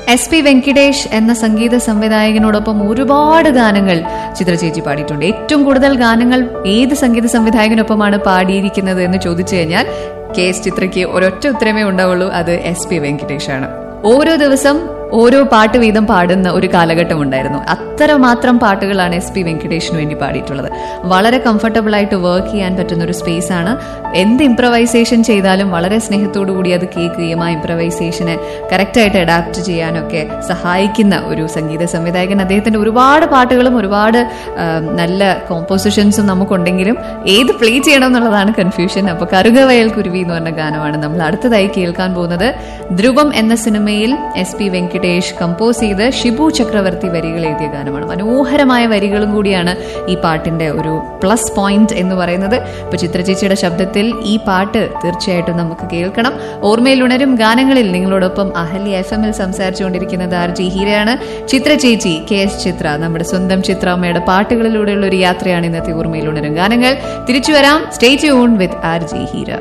S P Venkatesh എന്ന സംഗീത സംവിധായകനോടൊപ്പം ഒരുപാട് ഗാനങ്ങൾ ചിത്ര ചേച്ചി പാടിയിട്ടുണ്ട് ഏറ്റവും കൂടുതൽ ഗാനങ്ങൾ ഏത് സംഗീത സംവിധായകനൊപ്പമാണ് പാടിയിരിക്കുന്നത് എന്ന് ചോദിച്ചു കഴിഞ്ഞാൽ കെ എസ് ചിത്രയ്ക്ക് ഒരൊറ്റ ഉത്തരമേ ഉണ്ടാവുള്ളൂ അത് എസ് പി വെങ്കിടേഷ് ആണ് ഓരോ ദിവസം ഓരോ പാട്ട് വീതം പാടുന്ന ഒരു കാലഘട്ടം ഉണ്ടായിരുന്നു അത്രമാത്രം പാട്ടുകളാണ് എസ് പി വെങ്കടേഷിന് വേണ്ടി പാടിയിട്ടുള്ളത് വളരെ കംഫർട്ടബിൾ ആയിട്ട് വർക്ക് ചെയ്യാൻ പറ്റുന്ന ഒരു സ്പേസ് ആണ് എന്ത് ഇംപ്രവൈസേഷൻ ചെയ്താലും വളരെ സ്നേഹത്തോടു കൂടി അത് കേൾക്കുകയും ആ ഇംപ്രവൈസേഷനെ കറക്റ്റായിട്ട് അഡാപ്റ്റ് ചെയ്യാനൊക്കെ സഹായിക്കുന്ന ഒരു സംഗീത സംവിധായകൻ അദ്ദേഹത്തിന്റെ ഒരുപാട് പാട്ടുകളും ഒരുപാട് ആ, നല്ല കോമ്പോസിഷൻസും നമുക്കുണ്ടെങ്കിലും ഏത് പ്ലേ ചെയ്യണം എന്നുള്ളതാണ് കൺഫ്യൂഷൻ അപ്പൊ കറുകവയൽ കുരുവി എന്ന് പറഞ്ഞ ഗാനമാണ് നമ്മൾ അടുത്തതായി കേൾക്കാൻ പോകുന്നത് ധ്രുവം എന്ന സിനിമയിൽ എസ് പി വെങ്കിടേഷ് കമ്പോസ് ചെയ്ത് ഷിബു ചക്രവർത്തി വരികൾ എഴുതിയ ഗാനമാണ് മനോഹരമായ വരികളും കൂടിയാണ് ഈ പാട്ടിന്റെ ഒരു പ്ലസ് പോയിന്റ് എന്ന് പറയുന്നത് ഇപ്പൊ ചിത്രചേച്ചിയുടെ ശബ്ദത്തിൽ ഈ പാട്ട് തീർച്ചയായിട്ടും നമുക്ക് കേൾക്കണം ഓർമ്മയിൽ ഉണരും ഗാനങ്ങളിൽ നിങ്ങളോടൊപ്പം അഹല്യ എഫ് എമ്മിൽ സംസാരിച്ചുകൊണ്ടിരിക്കുന്നത് ആർ ജി ഹീരയാണ് ചിത്ര ചേച്ചി കെ എസ് ചിത്ര നമ്മുടെ സ്വന്തം ചിത്രാമ്മയുടെ പാട്ടുകളിലൂടെയുള്ള ഒരു യാത്രയാണ് ഇന്നത്തെ ഓർമ്മയിൽ ഉണരും ഗാനങ്ങൾ തിരിച്ചു വരാം stay tune with R G Heera